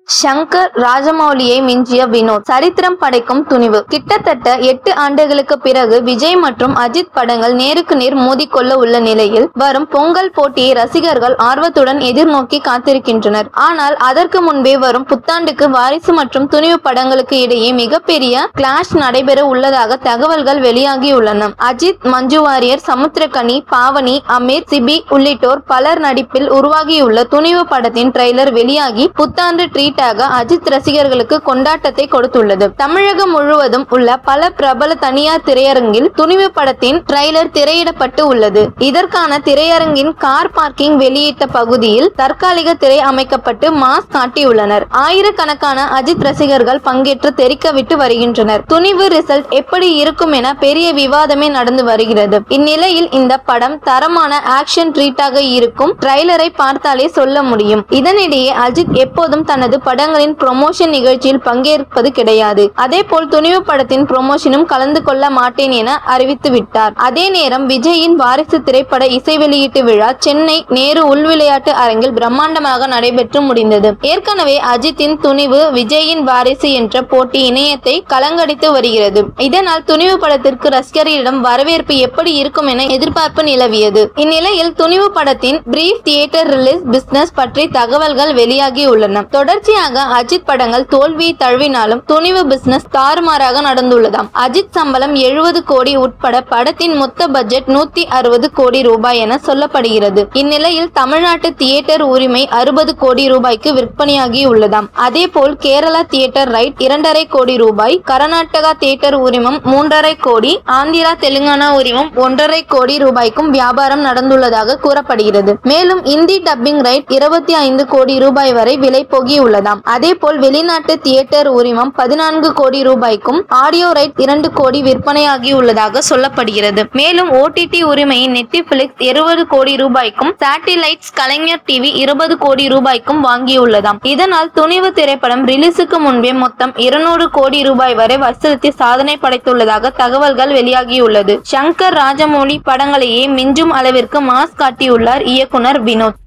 ஷங்கர் ராஜமௌலியை மிஞ்சிய வினோத் சரித்திரம் படைக்கும் துணிவு கிட்டத்தட்ட எட்டு ஆண்டுகளுக்கு பிறகு விஜய் மற்றும் அஜித் படங்கள் நேருக்கு நேர் மோதிக்கொள்ள உள்ள நிலையில் வரும் பொங்கல் போட்டியை ரசிகர்கள் ஆர்வத்துடன் எதிர்நோக்கி காத்திருக்கின்றனர் ஆனால் அதற்கு முன்பே வரும் புத்தாண்டுக்கு வாரிசு மற்றும் துணிவு படங்களுக்கு இடையே மிகப்பெரிய கிளாஷ் நடைபெற உள்ளதாக தகவல்கள் வெளியாகியுள்ளன அஜித் மஞ்சு வாரியர் சமுத்திரகனி பாவனி அமீர் சிபி உள்ளிட்டோர் பலர் நடிப்பில் உருவாகியுள்ள துணிவு படத்தின் ட்ரெய்லர் வெளியாகி புத்தாண்டு ட்ரீட்டாக அஜித் ரசிகர்களுக்கு கொண்டாட்டத்தை கொடுத்துள்ளது தமிழகம் முழுவதும் உள்ள பல பிரபல தனியார் திரையரங்கில் துணிவு படத்தின் ட்ரெய்லர் திரையிடப்பட்டு உள்ளது இதற்கான திரையரங்கின் கார் பார்க்கிங் வெளியிட்ட பகுதியில் தற்காலிக திரை அமைக்கப்பட்டு மாஸ் காட்டியுள்ளனர் ஆயிரக்கணக்கான அஜித் ரசிகர்கள் பங்கேற்று தெரிக்க விட்டு வருகின்றனர் துணிவு ரிசல்ட் எப்படி இருக்கும் என பெரிய விவாதமே நடந்து வருகிறது இந்நிலையில் இந்த படம் தரமான ஆக்ஷன் ட்ரீட்டாக இருக்கும் ட்ரைலரை பார்த்தாலே சொல்ல முடியும் இதனிடையே அஜித் எப்போதும் தனது படங்களின் ப்ரொமோஷன் நிகழ்ச்சியில் பங்கேற்பது கிடையாது அதே போல் துணிவு படத்தின் ப்ரொமோஷனும் கலந்து கொள்ள மாட்டேன் என அறிவித்து விட்டார் அதே நேரம் விஜயின் வாரிசு திரைப்பட இசை வெளியீட்டு விழா சென்னை நேரு உள்விளையாட்டு அரங்கில் பிரம்மாண்டமாக நடைபெற்று முடிந்தது ஏற்கனவே அஜித்தின் துணிவு விஜயின் வாரிசு என்ற போட்டி இணையத்தை கலங்கடித்து வருகிறது இதனால் துணிவு படத்திற்கு ரசிகர்களிடம் வரவேற்பு எப்படி இருக்கும் என எதிர்பார்ப்பு நிலவியது இந்நிலையில் துணிவு படத்தின் பிரீஃப் தியேட்டர் ரிலீஸ் பிசினஸ் பற்றி தகவல்கள் வெளியாகி உள்ளன தொடர்ச்சியாக அஜித் படங்கள் தோல்வியை தழுவினாலும் துணிவு பிசினஸ் தாறுமாறாக நடந்துள்ளதாம் அஜித் சம்பளம் எழுபது கோடி உட்பட படத்தின் மொத்த பட்ஜெட் நூத்தி அறுபது கோடி ரூபாய் என சொல்லப்படுகிறது இந்நிலையில் தமிழ்நாட்டு தியேட்டர் உரிமை அறுபது கோடி ரூபாய்க்கு விற்பனையாகி உள்ளதாம் அதேபோல் கேரளா தியேட்டர் ரைட் இரண்டரை கோடி ரூபாய் கர்நாடகா தியேட்டர் உரிமம் மூன்றரை கோடி ஆந்திரா தெலுங்கானா உரிமம் ஒன்றரை கோடி ரூபாய்க்கும் வியாபாரம் நடந்துள்ளதாக கூறப்படுகிறது மேலும் இந்தி டப்பிங் ரைட் இருபத்தி ஐந்து கோடி ரூபாய் வரை விலை போகியுள்ளதாம் அதேபோல் வெளிநாட்டு தியேட்டர் உரிமம் பதினான்கு கோடி ரூபாய்க்கும் ஆடியோ ரைட் இரண்டு கோடி விற்பனையாகி உள்ளதாக சொல்லப்படுகிறது மேலும் ஓடிடி உரிமையை நெட்டிபிளிக்ஸ் இருபது கோடி ரூபாய்க்கும் சாட்டிலைட்ஸ் கலைஞர் டிவி இருபது கோடி ரூபாய்க்கும் வாங்கியுள்ளதாம் இதனால் துணிவு திரைப்படம் ரிலீஸுக்கு முன்பே மொத்தம் இருநூறு கோடி ரூபாய் வரை வசூலித்து சாதனை படைத்துள்ளதாக தகவல்கள் வெளியாகியுள்ளது சங்கர் ராஜமௌலி படங்களையே மிஞ்சும் அளவிற்கு மாஸ் காட்டியுள்ளார் இயக்குனர் வினோத்